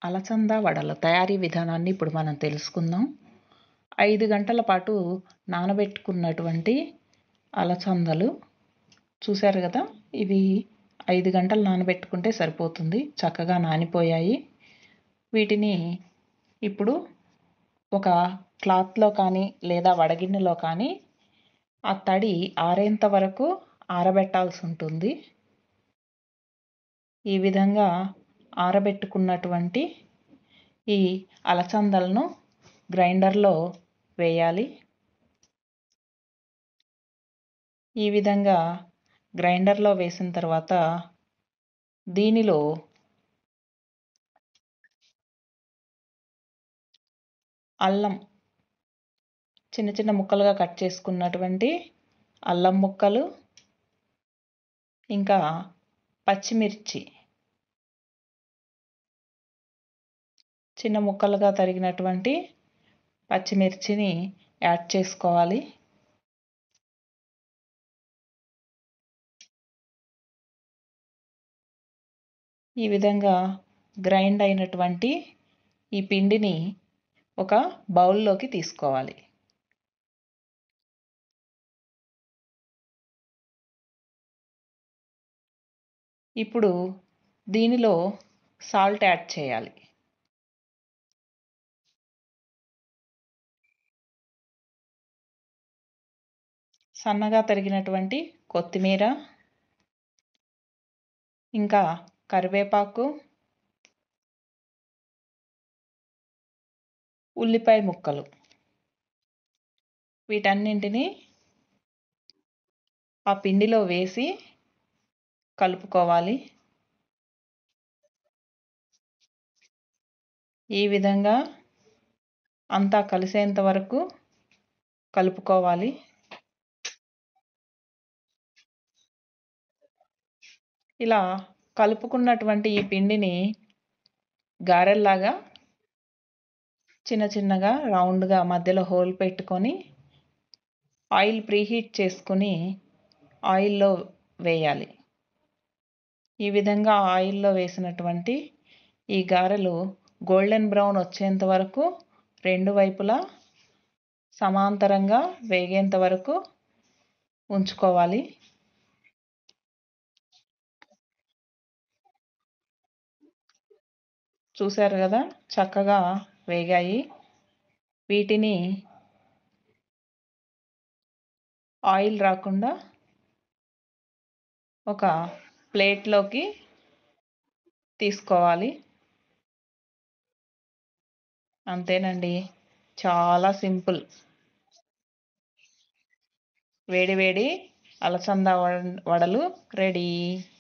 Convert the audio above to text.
అలసంద వడల తయారీ విధానాన్ని ఇప్పుడు మనం తెలుసుకుందాం ఐదు గంటల పాటు నానబెట్టుకున్నటువంటి అలసందలు చూశారు కదా ఇవి ఐదు గంటలు నానబెట్టుకుంటే సరిపోతుంది చక్కగా నానిపోయాయి వీటిని ఇప్పుడు ఒక క్లాత్లో కానీ లేదా వడగిన్నెలో కానీ ఆ తడి ఆరేంత వరకు ఆరబెట్టాల్సి ఉంటుంది ఈ విధంగా ఆరబెట్టుకున్నటువంటి ఈ అలసందలను గ్రైండర్లో వేయాలి ఈ విధంగా గ్రైండర్లో వేసిన తర్వాత దీనిలో అల్లం చిన్న చిన్న ముక్కలుగా కట్ చేసుకున్నటువంటి అల్లం ముక్కలు ఇంకా పచ్చిమిర్చి చిన్న ముక్కలుగా తరిగినటువంటి పచ్చిమిర్చిని యాడ్ చేసుకోవాలి ఈ విధంగా గ్రైండ్ అయినటువంటి ఈ పిండిని ఒక బౌల్లోకి తీసుకోవాలి ఇప్పుడు దీనిలో సాల్ట్ యాడ్ చేయాలి సన్నగా తరిగినటువంటి కొత్తిమీర ఇంకా కరివేపాకు ఉల్లిపాయ ముక్కలు వీటన్నింటినీ ఆ పిండిలో వేసి కలుపుకోవాలి ఈ విధంగా అంతా కలిసేంత వరకు కలుపుకోవాలి ఇలా కలుపుకున్నటువంటి ఈ పిండిని గారెల్లాగా చిన్న చిన్నగా రౌండ్గా మధ్యలో హోల్ పెట్టుకొని ఆయిల్ ప్రీహీట్ చేసుకొని ఆయిల్లో వేయాలి ఈ విధంగా ఆయిల్లో వేసినటువంటి ఈ గారెలు గోల్డెన్ బ్రౌన్ వచ్చేంత వరకు రెండు వైపులా సమాంతరంగా వేగేంత వరకు ఉంచుకోవాలి చూశారు కదా చక్కగా వేగాయి వీటిని ఆయిల్ రాకుండా ఒక ప్లేట్లోకి తీసుకోవాలి అంతేనండి చాలా సింపుల్ వేడి వేడి అలసంద వడలు రెడీ